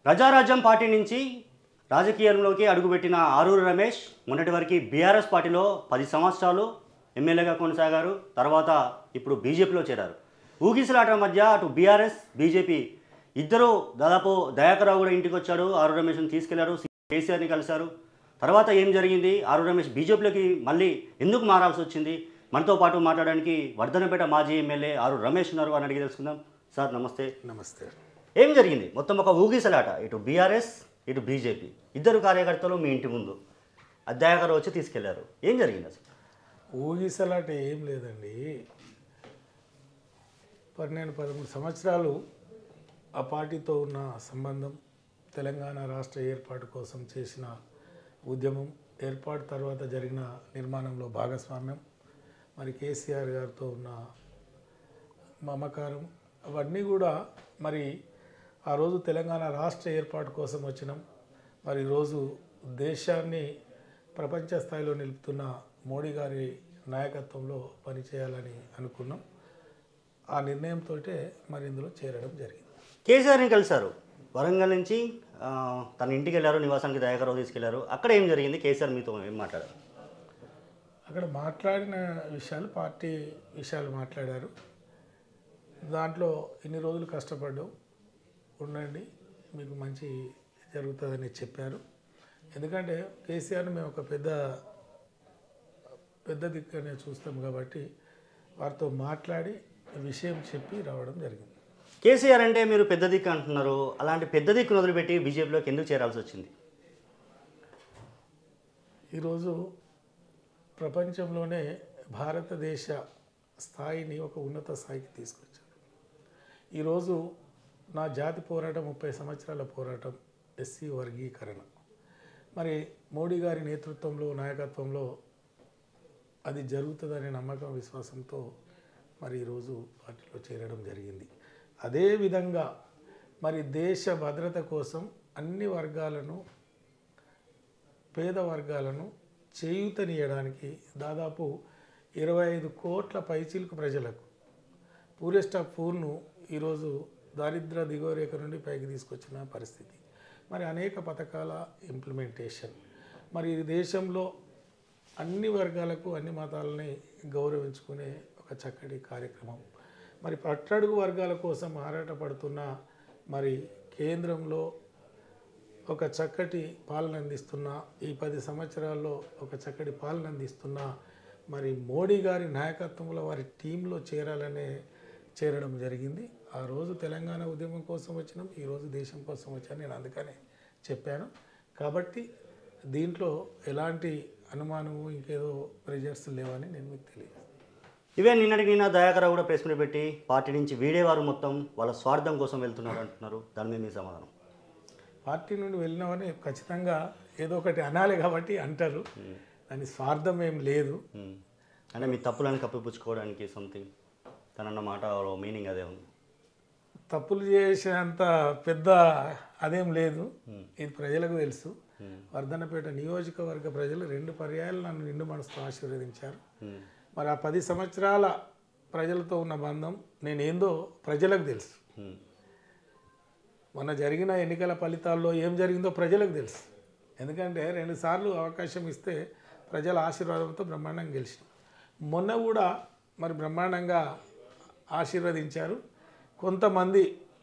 Prajarajyam party నుంచి రాజకీయంలోకి అడుగుపెట్టిన ఆరూరు రమేష్ మొన్నటి వరకు బీఆర్ఎస్ పార్టీలో పది సంవత్సరాలు ఎమ్మెల్యేగా కొనసాగారు తర్వాత ఇప్పుడు బీజేపీలో చేరారు ఊగిసలాట మధ్య అటు బీఆర్ఎస్ బీజేపీ ఇద్దరు దాదాపు దయాకరావు కూడా ఇంటికి వచ్చాడు ఆరు రమేష్ని తీసుకెళ్లారు కేసీఆర్ని కలిశారు తర్వాత ఏం జరిగింది ఆరు రమేష్ బీజేపీలోకి మళ్ళీ ఎందుకు మారాల్సి వచ్చింది మనతో పాటు మాట్లాడడానికి వర్ధనపేట మాజీ ఎమ్మెల్యే ఆరు రమేష్ ఉన్నారు అని అడిగి తెలుసుకుందాం సార్ నమస్తే నమస్తే ఏం జరిగింది మొత్తం ఒక ఊగిసలాట ఇటు బీఆర్ఎస్ ఇటు బీజేపీ ఇద్దరు కార్యకర్తలు మీ ఇంటి ముందు అధ్యాయకరు వచ్చి తీసుకెళ్లారు ఏం జరిగింది అసలు ఊగిసలాట ఏం లేదండి పన్నెండు పదమూడు సంవత్సరాలు ఆ పార్టీతో ఉన్న సంబంధం తెలంగాణ రాష్ట్ర ఏర్పాటు కోసం చేసిన ఉద్యమం ఏర్పాటు తర్వాత జరిగిన నిర్మాణంలో భాగస్వామ్యం మరి కేసీఆర్ గారితో ఉన్న మమకారం అవన్నీ కూడా మరి ఆ రోజు తెలంగాణ రాష్ట్ర ఏర్పాటు కోసం వచ్చినాం మరి ఈరోజు దేశాన్ని ప్రపంచ స్థాయిలో నిలుపుతున్న మోడీ గారి నాయకత్వంలో పనిచేయాలని అనుకున్నాం ఆ నిర్ణయంతో మరి ఇందులో చేరడం జరిగింది కేసీఆర్ని కలిశారు వరంగల్ నుంచి ఆ, తన ఇంటికి వెళ్ళారు నివాసానికి దయాకరావు తీసుకెళ్లారు అక్కడ ఏం జరిగింది కేసీఆర్ మీతో ఏం మాట్లాడారు అక్కడ మాట్లాడిన విషయాలు పార్టీ విషయాలు మాట్లాడారు దాంట్లో ఇన్ని రోజులు కష్టపడ్డావు ఉండండి మీకు మంచి జరుగుతుందని చెప్పారు ఎందుకంటే కేసీఆర్ని మేము ఒక పెద్ద పెద్ద దిక్కునే చూస్తాం కాబట్టి వారితో మాట్లాడి విషయం చెప్పి రావడం జరిగింది కేసీఆర్ అంటే మీరు పెద్ద దిక్కు అంటున్నారు అలాంటి పెద్ద దిక్కును వదిలిపెట్టి బీజేపీలోకి ఎందుకు చేరాల్సి వచ్చింది ఈరోజు ప్రపంచంలోనే భారతదేశ స్థాయిని ఒక ఉన్నత స్థాయికి తీసుకొచ్చారు ఈరోజు నా జాతి పోరాటం ముప్పై సంవత్సరాల పోరాటం ఎస్సీ వర్గీకరణ మరి మోడీ గారి నేతృత్వంలో నాయకత్వంలో అది జరుగుతుందనే నమ్మకం విశ్వాసంతో మరి ఈరోజు పార్టీలో చేరడం జరిగింది అదేవిధంగా మరి దేశ భద్రత కోసం అన్ని వర్గాలను పేద వర్గాలను చేయూతనియడానికి దాదాపు ఇరవై ఐదు కోట్ల పైచీలకు ప్రజలకు పూరెస్ట్ ఆఫ్ పూర్ను ఈరోజు దారిద్ర దిగువరేఖ నుండి పైకి తీసుకొచ్చిన పరిస్థితి మరి అనేక పథకాల ఇంప్లిమెంటేషన్ మరి ఈ దేశంలో అన్ని వర్గాలకు అన్ని మతాలని గౌరవించుకునే ఒక చక్కటి కార్యక్రమం మరి పట్టడుగు వర్గాల కోసం ఆరాటపడుతున్న మరి కేంద్రంలో ఒక చక్కటి పాలన అందిస్తున్న ఈ పది సంవత్సరాల్లో ఒక చక్కటి పాలన అందిస్తున్న మరి మోడీ గారి నాయకత్వంలో వారి టీంలో చేరాలనే చేరడం జరిగింది ఆ రోజు తెలంగాణ ఉద్యమం కోసం వచ్చినాం ఈరోజు దేశం కోసం వచ్చాను నేను అందుకనే చెప్పాను కాబట్టి దీంట్లో ఎలాంటి అనుమానము ఇంకేదో ప్రెజర్స్ లేవని నేను మీకు తెలియదు ఇవే నిన్నటికి నిన్న దయాకరావు కూడా ప్రెస్ మీట్ పెట్టి పార్టీ నుంచి వీడేవారు మొత్తం వాళ్ళ స్వార్థం కోసం వెళ్తున్నారు అంటున్నారు దాని మీద మీ సమాధానం పార్టీ నుండి వెళ్ళినామని ఖచ్చితంగా ఏదో ఒకటి అనాలి కాబట్టి అంటారు దాని స్వార్థం ఏం లేదు ఉమ్. అంటే మీ తప్పులను కప్పిపుచ్చుకోవడానికి సంథింగ్ తనన్న మాట మీనింగ్ అదే ఉంది తప్పులు చేసినంత పెద్ద అదేం లేదు ఇది ప్రజలకు తెలుసు వర్ధనపేట నియోజకవర్గ ప్రజలు రెండు పర్యాయాలు నన్ను నిండు మనసుతో ఆశీర్వదించారు ఉమ్. మరి ఆ పది సంవత్సరాల ప్రజలతో ఉన్న బంధం నేనేందో ప్రజలకు తెలుసు ఉమ్. మొన్న జరిగిన ఎన్నికల ఫలితాల్లో ఏం జరిగిందో ప్రజలకు తెలుసు ఎందుకంటే రెండుసార్లు అవకాశం ఇస్తే ప్రజల ఆశీర్వాదంతో బ్రహ్మాండంగా గెలిచి మొన్న కూడా మరి బ్రహ్మాండంగా ఆశీర్వదించారు కొంతమంది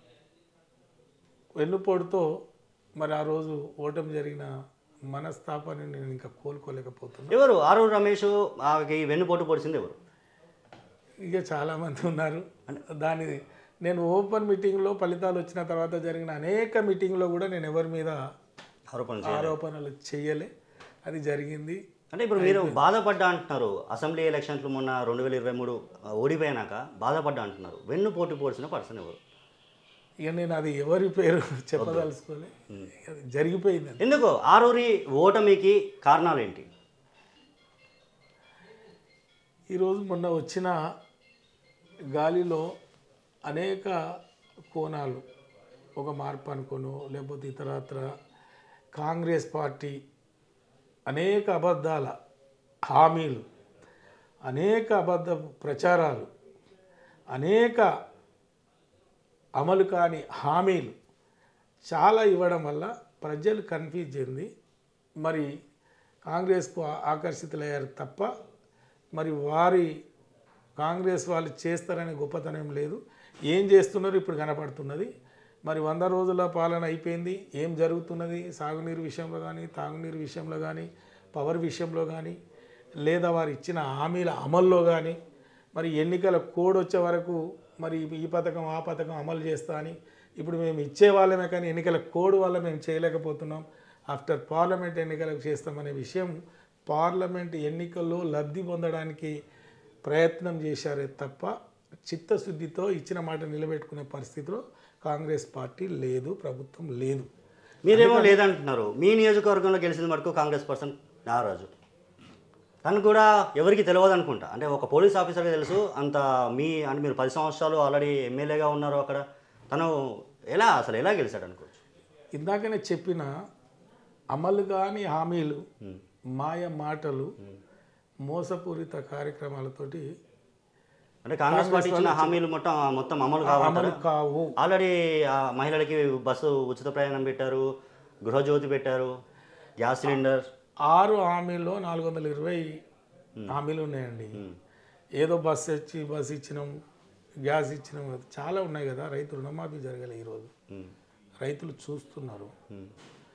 వెన్నుపోటుతో మరి ఆ రోజు ఓటమి జరిగిన మనస్తాపాన్ని నేను ఇంకా కోలుకోలేకపోతున్నాను ఎవరు ఆరు రమేష్ ఆమెకి వెన్నుపోటు పొడిచింది ఎవరు ఇక చాలామంది ఉన్నారు దాని నేను ఓపెన్ మీటింగ్లో ఫలితాలు వచ్చిన తర్వాత జరిగిన అనేక మీటింగ్లో కూడా నేను ఎవరి మీద ఆరోపణ చేయాలి ఆరోపణలు చేయలే అది జరిగింది అంటే ఇప్పుడు మీరు బాధపడ్డా అంటున్నారు అసెంబ్లీ ఎలక్షన్లు మొన్న రెండు వేల ఇరవై మూడు ఓడిపోయినాక బాధపడ్డా అంటున్నారు వెన్ను పోటీ పొడిచిన పర్సన్ ఎవరు ఇక నేను అది ఎవరి పేరు చెప్పదలుచుకోలే అది జరిగిపోయింది అది. ఎందుకు ఆరూరి ఓటమికి కారణాలు ఏంటి ఈరోజు మొన్న వచ్చిన గాలిలో అనేక కోణాలు ఒక మార్పు అనుకోను లేకపోతే ఇతరత్ర కాంగ్రెస్ పార్టీ అనేక అబద్ధాల హామీలు అనేక అబద్ధ ప్రచారాలు అనేక అమలు కాని హామీలు చాలా ఇవ్వడం వల్ల ప్రజలు కన్ఫ్యూజ్ చెంది మరి కాంగ్రెస్కు ఆ- ఆకర్షితులయ్యారు తప్ప మరి వారి కాంగ్రెస్ వాళ్ళు చేస్తారనే గొప్పతనం లేదు ఏం చేస్తున్నారో ఇప్పుడు కనపడుతున్నది మరి వంద రోజుల పాలన అయిపోయింది ఏం జరుగుతున్నది సాగునీరు విషయంలో కానీ తాగునీరు విషయంలో కానీ పవర్ విషయంలో కానీ లేదా వారు ఇచ్చిన హామీల అమల్లో కానీ మరి ఎన్నికల కోడ్ వచ్చే వరకు మరి ఈ పథకం ఆ పథకం అమలు చేస్తా అని ఇప్పుడు మేము ఇచ్చే వాళ్ళమే కానీ ఎన్నికల కోడ్ వల్ల మేము చేయలేకపోతున్నాం ఆఫ్టర్ పార్లమెంట్ ఎన్నికలకు చేస్తామనే విషయం పార్లమెంట్ ఎన్నికల్లో లబ్ధి పొందడానికి ప్రయత్నం చేశారే తప్ప చిత్తశుద్ధితో ఇచ్చిన మాట నిలబెట్టుకునే పరిస్థితిలో కాంగ్రెస్ పార్టీ లేదు ప్రభుత్వం లేదు మీరేమో లేదంటున్నారు మీ నియోజకవర్గంలో గెలిచిన మటుకు కాంగ్రెస్ పర్సన్ నారాజు తను కూడా ఎవరికి తెలియదు అనుకుంటా అంటే ఒక పోలీస్ ఆఫీసర్కి తెలుసు అంత మీ అంటే మీరు పది సంవత్సరాలు ఆల్రెడీ ఎమ్మెల్యేగా ఉన్నారు అక్కడ తను ఎలా అసలు ఎలా గెలిచాడు అనుకోవచ్చు ఇందాకనే చెప్పిన అమలు కాని హామీలు మాయ మాటలు మోసపూరిత కార్యక్రమాలతోటి అంటే కాంగ్రెస్ పార్టీ ఇచ్చిన హామీలు మొత్తం మొత్తం అమలు కావాలి అమలు కావు ఆల్రెడీ ఆ మహిళలకి బస్సు ఉచిత ప్రయాణం పెట్టారు గృహజ్యోతి పెట్టారు గ్యాస్ సిలిండర్ ఆరు హామీల్లో నాలుగు వందల ఇరవై హామీలు ఉన్నాయండి ఏదో బస్సు ఇచ్చి బస్సు ఇచ్చినాం గ్యాస్ ఇచ్చినాం చాలా ఉన్నాయి కదా రైతు రుణమాఫీ జరగలే ఈరోజు ఉమ్, రైతులు చూస్తున్నారు ఉమ్,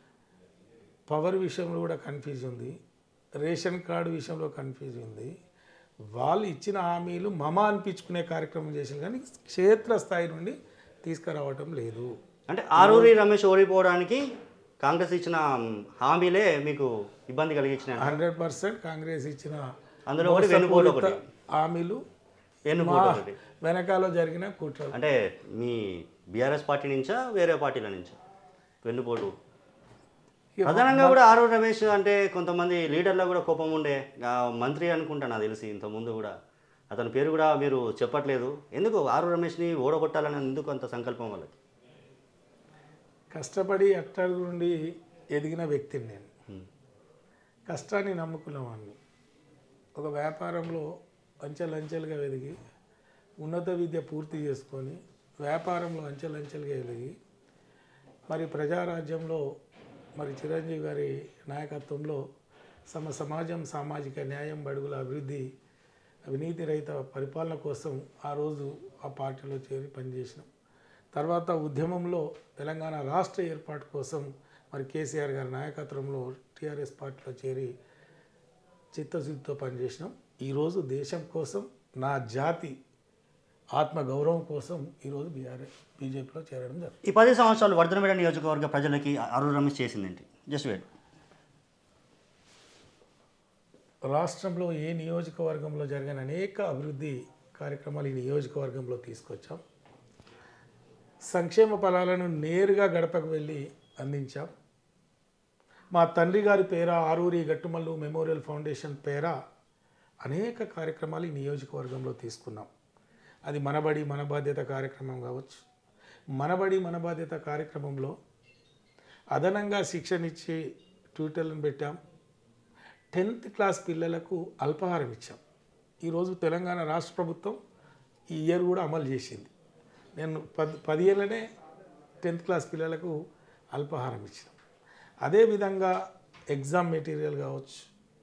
పవర్ విషయంలో కూడా కన్ఫ్యూజ్ ఉంది రేషన్ కార్డు విషయంలో కన్ఫ్యూజ్ ఉంది వాళ్ళు ఇచ్చిన హామీలు మమ అనిపించుకునే కార్యక్రమం చేసిన కానీ క్షేత్రస్థాయి నుండి తీసుకురావటం లేదు అంటే ఆరూరి రమేష్ ఓడిపోవడానికి కాంగ్రెస్ ఇచ్చిన హామీలే మీకు ఇబ్బంది కలిగించిన హండ్రెడ్ పర్సెంట్ కాంగ్రెస్ ఇచ్చిన అందులో ఒకటి వెన్నుపోటు ఒకటి హామీలు వెన్నుపోటు ఒకటి వెనకాల జరిగిన కుట్రలు అంటే మీ బీఆర్ఎస్ పార్టీ నుంచా వేరే పార్టీల నుంచా వెన్నుపోటు ప్రధానంగా కూడా ఆరూరి రమేష్ అంటే కొంతమంది లీడర్లో కూడా కోపం ఉండే ఆ మంత్రి అనుకుంటా నాకు తెలిసి ఇంతకుముందు కూడా అతని పేరు కూడా మీరు చెప్పట్లేదు ఎందుకు ఆరు రమేష్ని ఓడగొట్టాలని ఎందుకు అంత సంకల్పం వాళ్ళకి కష్టపడి అట్టడుగు నుండి ఎదిగిన వ్యక్తిని నేను ఉమ్, కష్టాన్ని నమ్ముకున్న వాడిని ఒక వ్యాపారంలో అంచెలంచెలుగా ఎదిగి ఉన్నత విద్య పూర్తి చేసుకొని వ్యాపారంలో అంచెలంచెలుగా ఎదిగి మరి ప్రజారాజ్యంలో మరి చిరంజీవి గారి నాయకత్వంలో సమ సమాజం సామాజిక న్యాయం బడుగుల అభివృద్ధి అవినీతి రహిత పరిపాలన కోసం ఆ రోజు ఆ పార్టీలో చేరి పనిచేసినాం తర్వాత ఉద్యమంలో తెలంగాణ రాష్ట్ర ఏర్పాటు కోసం మరి కేసీఆర్ గారి నాయకత్వంలో టీఆర్ఎస్ పార్టీలో చేరి చిత్తశుద్ధితో పనిచేసినాం ఈరోజు దేశం కోసం నా జాతి ఆత్మ గౌరవం కోసం ఈరోజు బీఆర్ఎస్ బీజేపీలో చేరడం జరుగుతుంది ఈ పది సంవత్సరాలు వర్ధనపేట నియోజకవర్గ ప్రజలకి అరుణ్ రమేష్ చేసిందేంటి జస్ట్ వెయిట్ రాష్ట్రంలో ఏ నియోజకవర్గంలో జరిగిన అనేక అభివృద్ధి కార్యక్రమాలు ఈ నియోజకవర్గంలో తీసుకొచ్చాం సంక్షేమ ఫలాలను నేరుగా గడపకు వెళ్ళి అందించాం మా తండ్రి గారి పేర ఆరూరి గట్టుమల్లు మెమోరియల్ ఫౌండేషన్ పేర అనేక కార్యక్రమాలు ఈ నియోజకవర్గంలో తీసుకున్నాం అది మనబడి మన బాధ్యత కార్యక్రమం కావచ్చు మనబడి మన బాధ్యత కార్యక్రమంలో అదనంగా శిక్షణ ఇచ్చి ట్యూటర్లను పెట్టాం టెన్త్ క్లాస్ పిల్లలకు అల్పాహారం ఇచ్చాం ఈరోజు తెలంగాణ రాష్ట్ర ప్రభుత్వం ఈ ఇయర్ కూడా అమలు చేసింది నేను పది పది ఏళ్ళనే టెన్త్ క్లాస్ పిల్లలకు అల్పాహారం ఇచ్చాం అదేవిధంగా ఎగ్జామ్ మెటీరియల్ కావచ్చు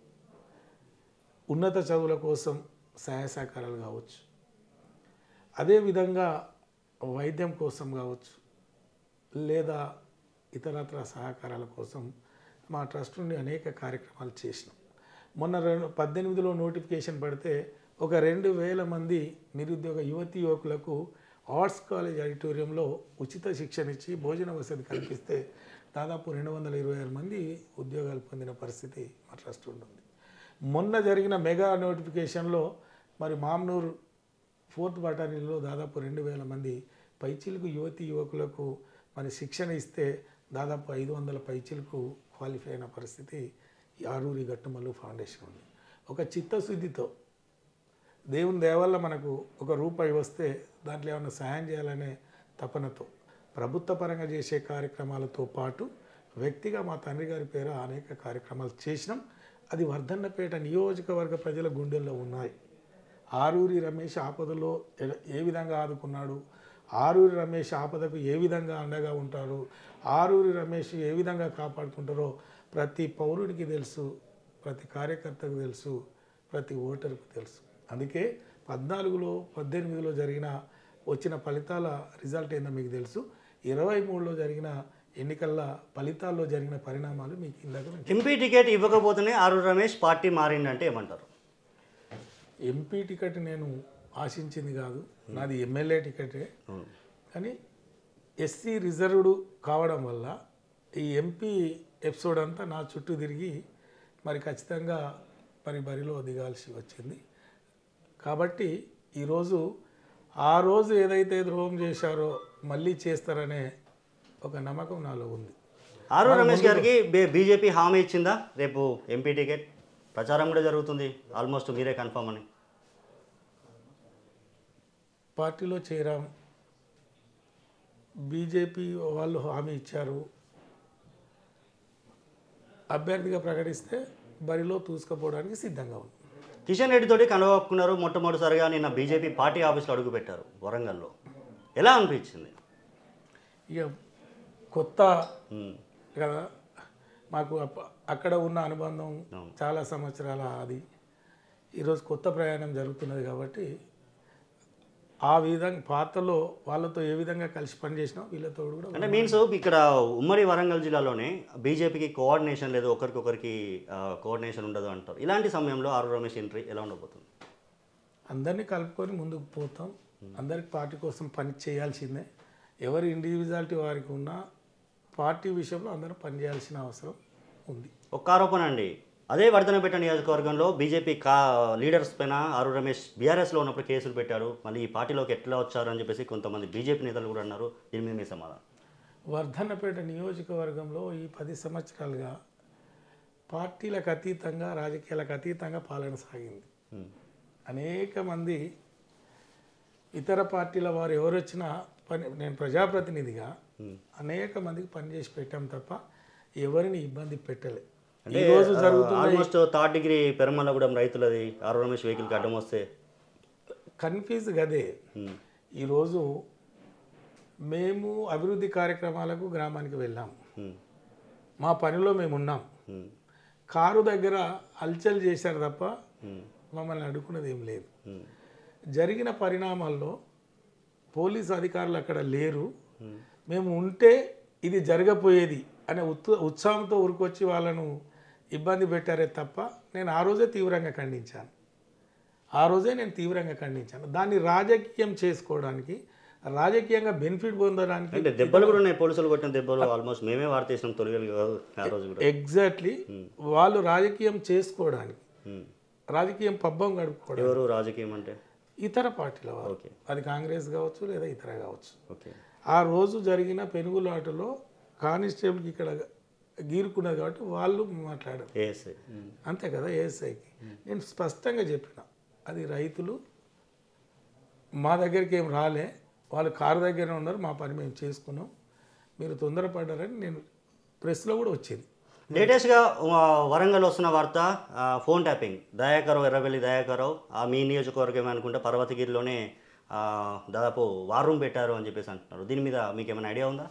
ఉన్నత చదువుల కోసం సహాయ సహకారాలు కావచ్చు అదేవిధంగా వైద్యం కోసం కావచ్చు లేదా ఇతరత్ర సహకారాల కోసం మా ట్రస్ట్ నుండి అనేక కార్యక్రమాలు చేసినాం మొన్న రెండు పద్దెనిమిదిలో నోటిఫికేషన్ పడితే ఒక రెండు వేల మంది నిరుద్యోగ యువతి యువకులకు ఆర్ట్స్ కాలేజ్ ఆడిటోరియంలో ఉచిత శిక్షణ ఇచ్చి భోజన వసతి కల్పిస్తే దాదాపు రెండు వందల ఇరవై ఆరు మంది ఉద్యోగాలు పొందిన పరిస్థితి మా ట్రస్ట్ ఉంటుంది మొన్న జరిగిన మెగా నోటిఫికేషన్లో మరి మామ్నూరు ఫోర్త్ బటాలియన్లో దాదాపు రెండు వేల మంది పైచిలుకు యువతి యువకులకు మరి శిక్షణ ఇస్తే దాదాపు ఐదు వందల పైచిలుకు క్వాలిఫై అయిన పరిస్థితి ఈ ఆరూరి గట్టుమల్లు ఫౌండేషన్ ఉంది ఒక చిత్తశుద్ధితో దేవుని దయవల్ల మనకు ఒక రూపాయి వస్తే దాంట్లో ఏమైనా సహాయం చేయాలనే తపనతో ప్రభుత్వ పరంగా చేసే కార్యక్రమాలతో పాటు వ్యక్తిగా మా తండ్రి గారి పేర అనేక కార్యక్రమాలు చేసినాం అది వర్ధన్నపేట నియోజకవర్గ ప్రజల గుండెల్లో ఉన్నాయి ఆరూరి రమేష్ ఆపదలో ఎ- ఏ విధంగా ఆదుకున్నాడు ఆరూరి రమేష్ ఆపదకు ఏ విధంగా అండగా ఉంటారు ఆరూరి రమేష్ ఏ విధంగా కాపాడుకుంటారో ప్రతి పౌరుడికి తెలుసు ప్రతి కార్యకర్తకు తెలుసు ప్రతి ఓటరుకు తెలుసు అందుకే పద్నాలుగులో పద్దెనిమిదిలో జరిగిన వచ్చిన ఫలితాల రిజల్ట్ ఏందో మీకు తెలుసు ఇరవై మూడులో జరిగిన ఎన్నికల ఫలితాల్లో జరిగిన పరిణామాలు మీకు ఇందాక నేను ఎంపీ టికెట్ ఇవ్వకపోతేనే ఆరు రమేష్ పార్టీ మారిందంటే ఏమంటారు ఎంపీ టికెట్ నేను ఆశించింది కాదు నాది ఎమ్మెల్యే టికెటే అవును. కానీ ఎస్సీ రిజర్వ్డ్ కావడం వల్ల ఈ ఎంపీ ఎపిసోడ్ అంతా నా చుట్టూ తిరిగి మరి ఖచ్చితంగా మరి బరిలో దిగాల్సి వచ్చింది కాబట్టి ఈరోజు ఆ రోజు ఏదైతే ద్రోహం చేశారో మళ్ళీ చేస్తారనే ఒక నమ్మకం నాలో ఉంది ఆరు రమేష్ గారికి బే- బీజేపీ హామీ ఇచ్చిందా రేపు ఎంపీ టికెట్ ప్రచారం కూడా జరుగుతుంది ఆల్మోస్ట్ మీరే కన్ఫర్మ్ అని పార్టీలో చేరాం బీజేపీ వాళ్ళు హామీ ఇచ్చారు అభ్యర్థిగా ప్రకటిస్తే బరిలో తూసుకుపోవడానికి సిద్ధంగా ఉంది కిషన్ రెడ్డి తోటి కనుగొక్కున్నారు మొట్టమొదటిసారిగా నిన్న బీజేపీ పార్టీ ఆఫీస్లో అడుగుపెట్టారు వరంగల్లో ఎలా అనిపించింది ఇక కొత్త ఉమ్, కదా మాకు అప్ప- అక్కడ ఉన్న అనుబంధం అవును. చాలా సంవత్సరాల అది ఈరోజు కొత్త ప్రయాణం జరుగుతున్నది కాబట్టి ఆ విధంగా పాతలో వాళ్ళతో ఏ విధంగా కలిసి పనిచేసినా వీళ్ళతో కూడా అంటే మీన్స్ ఇక్కడ ఉమ్మడి వరంగల్ జిల్లాలోనే బీజేపీకి కోఆర్డినేషన్ లేదు ఒకరికొకరికి కోఆర్డినేషన్ ఉండదు అంటారు ఇలాంటి సమయంలో ఆరు రమేష్ ఎంట్రీ ఎలా ఉండబోతుంది అందరినీ కలుపుకొని ముందుకు పోతాం అందరికి పార్టీ కోసం పని చేయాల్సిందే ఎవరి ఇండివిజువాలిటీ వారికి ఉన్నా పార్టీ విషయంలో అందరూ పనిచేయాల్సిన అవసరం ఉంది ఒక్క ఆరోపణ అండి అదే వర్ధనపేట నియోజకవర్గంలో బీజేపీ కా లీడర్స్ పైన ఆరు రమేష్ బీఆర్ఎస్లో ఉన్నప్పుడు కేసులు పెట్టారు మళ్ళీ ఈ పార్టీలోకి ఎట్లా వచ్చారు అని చెప్పేసి కొంతమంది బీజేపీ నేతలు కూడా అన్నారు దీని మీద మీ సమాధానం వర్ధన్నపేట నియోజకవర్గంలో ఈ పది సంవత్సరాలుగా పార్టీలకు అతీతంగా రాజకీయాలకు అతీతంగా పాలన సాగింది ఉమ్, అనేక మంది ఇతర పార్టీల వారు ఎవరు వచ్చినా పని నేను ప్రజాప్రతినిధిగా ఉమ్. అనేక మందికి పనిచేసి పెట్టాం తప్ప ఎవరిని ఇబ్బంది పెట్టలే అంటే ఈరోజు జరుగుతున్న ఆల్మోస్ట్ థర్డ్ డిగ్రీ పెరమల్లగూడెం రైతులది ఆరు రమేష్ వెహికల్కి అడ్డం వస్తే కన్ఫ్యూజ్ గదే ఉమ్, ఈరోజు మేము అభివృద్ధి కార్యక్రమాలకు గ్రామానికి వెళ్ళాం ఉమ్, మా పనిలో మేము ఉన్నాం ఉమ్, కారు దగ్గర హల్చల్ చేశారు తప్ప ఉమ్, మమ్మల్ని అడుక్కున్నది ఏం లేదు ఉమ్, జరిగిన పరిణామాల్లో పోలీస్ అధికారులు అక్కడ లేరు ఉమ్. మేము ఉంటే ఇది జరగపోయేది అనే ఉత్ ఉత్సాహంతో ఊరుకొచ్చి వాళ్ళను ఇబ్బంది పెట్టారే తప్ప నేను ఆ రోజే తీవ్రంగా ఖండించాను ఆ రోజే నేను తీవ్రంగా ఖండించాను దాన్ని రాజకీయం చేసుకోవడానికి రాజకీయంగా బెనిఫిట్ పొందడానికి అంటే దెబ్బలు కూడా ఉన్నాయి పోలీసులు కొట్టిన దెబ్బలు ఆల్మోస్ట్ మేమే వార్త చేసినాం తొలివేలు కాదు ఆ రోజు కూడా ఎగ్జాక్ట్లీ వాళ్ళు రాజకీయం చేసుకోవడానికి ఉమ్. రాజకీయం పబ్బం గడుపుకోవడం ఎవరు రాజకీయం అంటే ఇతర పార్టీల వారు ఓకే అది కాంగ్రెస్ కావచ్చు లేదా ఇతర కావచ్చు ఓకే ఆ రోజు జరిగిన పెనుగులాటలో కానిస్టేబుల్కి ఇక్కడ గీరుకున్నది కాబట్టి వాళ్ళు మాట్లాడారు ఏఎస్ఐ ఉమ్, అంతే కదా ఏఎస్ఐకి నేను స్పష్టంగా చెప్పిన అది రైతులు మా దగ్గరికి ఏం రాలే వాళ్ళు కారు దగ్గర ఉన్నారు మా పని మేము చేసుకున్నాం మీరు తొందరపడ్డారని నేను ప్రెస్లో కూడా వచ్చింది లేటెస్ట్గా ఆ, వరంగల్ వస్తున్న వార్త ఆ, ఫోన్ ట్యాపింగ్ దయాకరావు ఎర్రబెల్లి దయాకరావు ఆ మీ నియోజకవర్గం అనుకుంటే పర్వతగిరిలోనే ఆ, దాదాపు వార్ రూమ్ పెట్టారు అని చెప్పేసి అంటున్నారు దీని మీద మీకు ఏమైనా ఐడియా ఉందా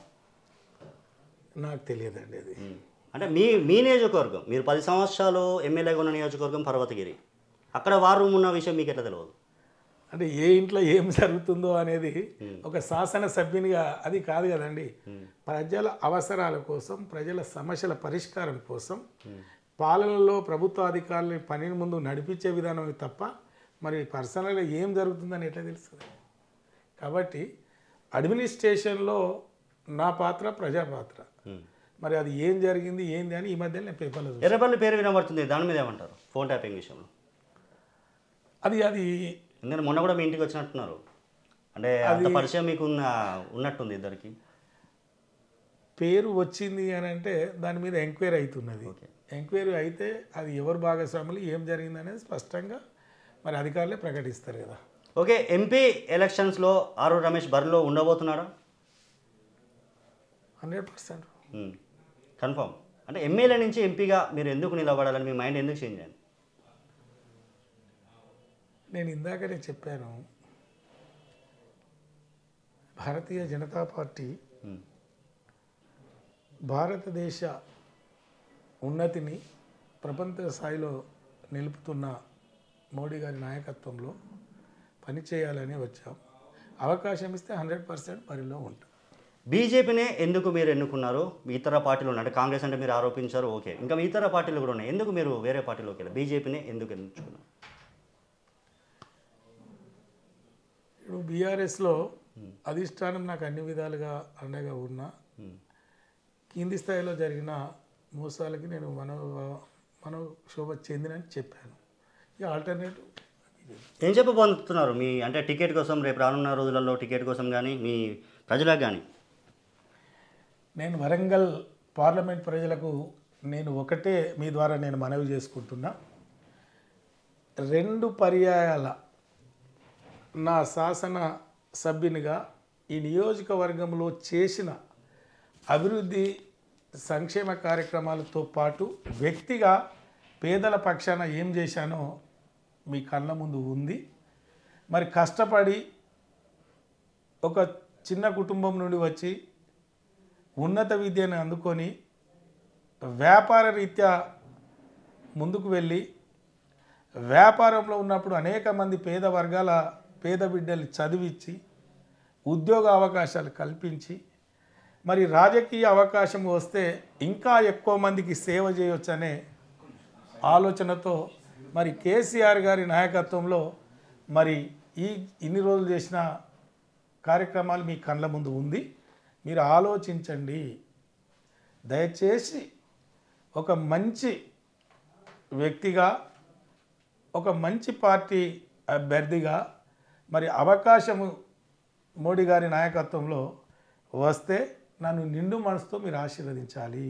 నాకు తెలియదండి అది ఉమ్. అంటే మీ మీ నియోజకవర్గం మీరు పది సంవత్సరాలు ఎమ్మెల్యేగా ఉన్న నియోజకవర్గం పర్వతగిరి అక్కడ వార్ రూమ్ ఉన్న విషయం మీకు ఎట్లా తెలియదు అంటే ఏ ఇంట్లో ఏం జరుగుతుందో అనేది ఒక శాసన సభ్యునిగా అది కాదు కదండి ప్రజల అవసరాల కోసం ప్రజల సమస్యల పరిష్కారం కోసం పాలనలో ప్రభుత్వ అధికారులు పనిని ముందు నడిపించే విధానం తప్ప మరి పర్సనల్గా ఏం జరుగుతుందని ఎట్లా తెలుస్తుంది కాబట్టి అడ్మినిస్ట్రేషన్లో నా పాత్ర ప్రజా పాత్ర ఉమ్. మరి అది ఏం జరిగింది ఏంది అని ఈ మధ్య నేను పేపర్లో చూసాను. ఎర్రబెల్లి పేరు వినబడుతుంది దాని మీద ఏమంటారు ఫోన్ ట్యాపింగ్ విషయంలో అది అది ఎందుకంటే మొన్న కూడా మీ ఇంటికి వచ్చినట్టున్నారు అంటే అంత పరిచయం మీకు ఉన్న ఉన్నట్టుంది ఇద్దరికి పేరు వచ్చింది అని అంటే దాని మీద ఎంక్వైరీ అవుతున్నది ఓకే. ఎంక్వైరీ అయితే అది ఎవరు భాగస్వాములు ఏం జరిగింది అనేది స్పష్టంగా మరి అధికారులే ప్రకటిస్తారు కదా ఓకే ఎంపీ ఎలక్షన్స్లో ఆరు రమేష్ బరిలో ఉండబోతున్నారా హండ్రెడ్ పర్సెంట్ కన్ఫర్మ్ అంటే ఎమ్మెల్యే నుంచి ఎంపీగా మీరు ఎందుకు నిలబడాలని మీ మైండ్ ఎందుకు చేంజ్ అయింది నేను ఇందాకనే చెప్పాను భారతీయ జనతా పార్టీ ఉమ్. భారతదేశ ఉన్నతిని ప్రపంచ స్థాయిలో నిలుపుతున్న మోడీ గారి నాయకత్వంలో పనిచేయాలని వచ్చాం అవకాశం ఇస్తే హండ్రెడ్ పర్సెంట్ బరిలో ఉంటాం బీజేపీనే ఎందుకు మీరు ఎన్నుకున్నారు ఇతర పార్టీలు ఉన్నాయి అంటే కాంగ్రెస్ అంటే మీరు ఆరోపించారు ఓకే ఇంకా ఇతర పార్టీలు కూడా ఉన్నాయి ఎందుకు మీరు వేరే పార్టీలోకి వెళ్ళారు బీజేపీనే ఎందుకు ఎంచుకున్నారు ఇప్పుడు బీఆర్ఎస్లో అధిష్టానం నాకు అన్ని విధాలుగా అండగా ఉన్నా ఉమ్. కింది స్థాయిలో జరిగిన మోసాలకి నేను మన మన శోభ చెందినని చెప్పాను ఇక ఆల్టర్నేటివ్ ఏం చెప్పబోతున్నారు మీ అంటే టికెట్ కోసం రేపు రానున్న రోజులలో టికెట్ కోసం కానీ మీ ప్రజలకు కానీ నేను వరంగల్ పార్లమెంట్ ప్రజలకు నేను ఒకటే మీ ద్వారా నేను మనవి చేసుకుంటున్నా రెండు పర్యాయాల నా శాసన సభ్యునిగా ఈ నియోజకవర్గంలో చేసిన అభివృద్ధి సంక్షేమ కార్యక్రమాలతో పాటు వ్యక్తిగా పేదల పక్షాన ఏం చేశానో మీ కళ్ళ ముందు ఉంది మరి కష్టపడి ఒక చిన్న కుటుంబం నుండి వచ్చి ఉన్నత విద్యను అందుకొని వ్యాపార రీత్యా ముందుకు వెళ్ళి వ్యాపారంలో ఉన్నప్పుడు అనేక మంది పేద వర్గాల పేద బిడ్డలు చదివించి ఉద్యోగ అవకాశాలు కల్పించి మరి రాజకీయ అవకాశం వస్తే ఇంకా ఎక్కువ మందికి సేవ చేయొచ్చనే ఆలోచనతో మరి కేసీఆర్ గారి నాయకత్వంలో మరి ఈ ఇన్ని రోజులు చేసిన కార్యక్రమాలు మీ కళ్ళ ముందు ఉంది మీరు ఆలోచించండి దయచేసి ఒక మంచి వ్యక్తిగా ఒక మంచి పార్టీ అభ్యర్థిగా మరి అవకాశము మోడీ గారి నాయకత్వంలో వస్తే నన్ను నిండు మనసుతో మీరు ఆశీర్వదించాలి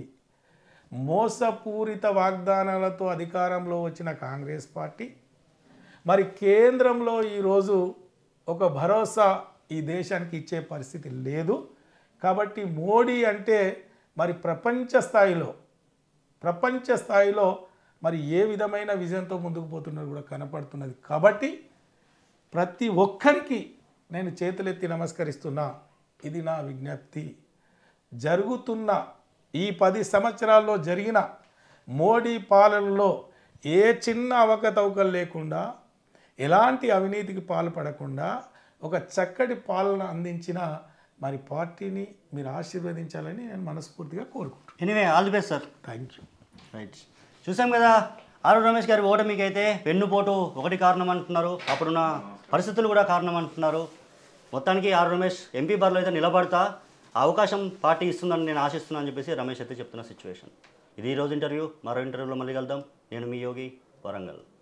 మోసపూరిత వాగ్దానాలతో అధికారంలో వచ్చిన కాంగ్రెస్ పార్టీ మరి కేంద్రంలో ఈరోజు ఒక భరోసా ఈ దేశానికి ఇచ్చే పరిస్థితి లేదు కాబట్టి మోడీ అంటే మరి ప్రపంచ స్థాయిలో ప్రపంచ స్థాయిలో మరి ఏ విధమైన విజయంతో ముందుకు పోతున్నది కూడా కనపడుతున్నది కాబట్టి ప్రతి ఒక్కరికి నేను చేతులెత్తి నమస్కరిస్తున్నా ఇది నా విజ్ఞప్తి జరుగుతున్న ఈ పది సంవత్సరాల్లో జరిగిన మోడీ పాలనలో ఏ చిన్న అవకతవకలు లేకుండా ఎలాంటి అవినీతికి పాల్పడకుండా ఒక చక్కటి పాలన అందించిన మరి పార్టీని మీరు ఆశీర్వదించాలని నేను మనస్ఫూర్తిగా కోరుకుంటున్నాను anyway all the best sir thank you right చూసాం కదా ఆరు రమేష్ గారి ఓటమికి అయితే వెన్నుపోటు ఒకటి కారణం అంటున్నారు అప్పుడున్న పరిస్థితులు కూడా కారణం అంటున్నారు మొత్తానికి ఆరు రమేష్ ఎంపీ బరిలో అయితే నిలబడతా ఆ అవకాశం పార్టీ ఇస్తుందని నేను ఆశిస్తున్నాను అని చెప్పేసి రమేష్ అయితే చెప్తున్న సిచ్యువేషన్ ఇది ఈ రోజు ఇంటర్వ్యూ మరో ఇంటర్వ్యూలో మళ్ళీ కలుద్దాం నేను మీ యోగి వరంగల్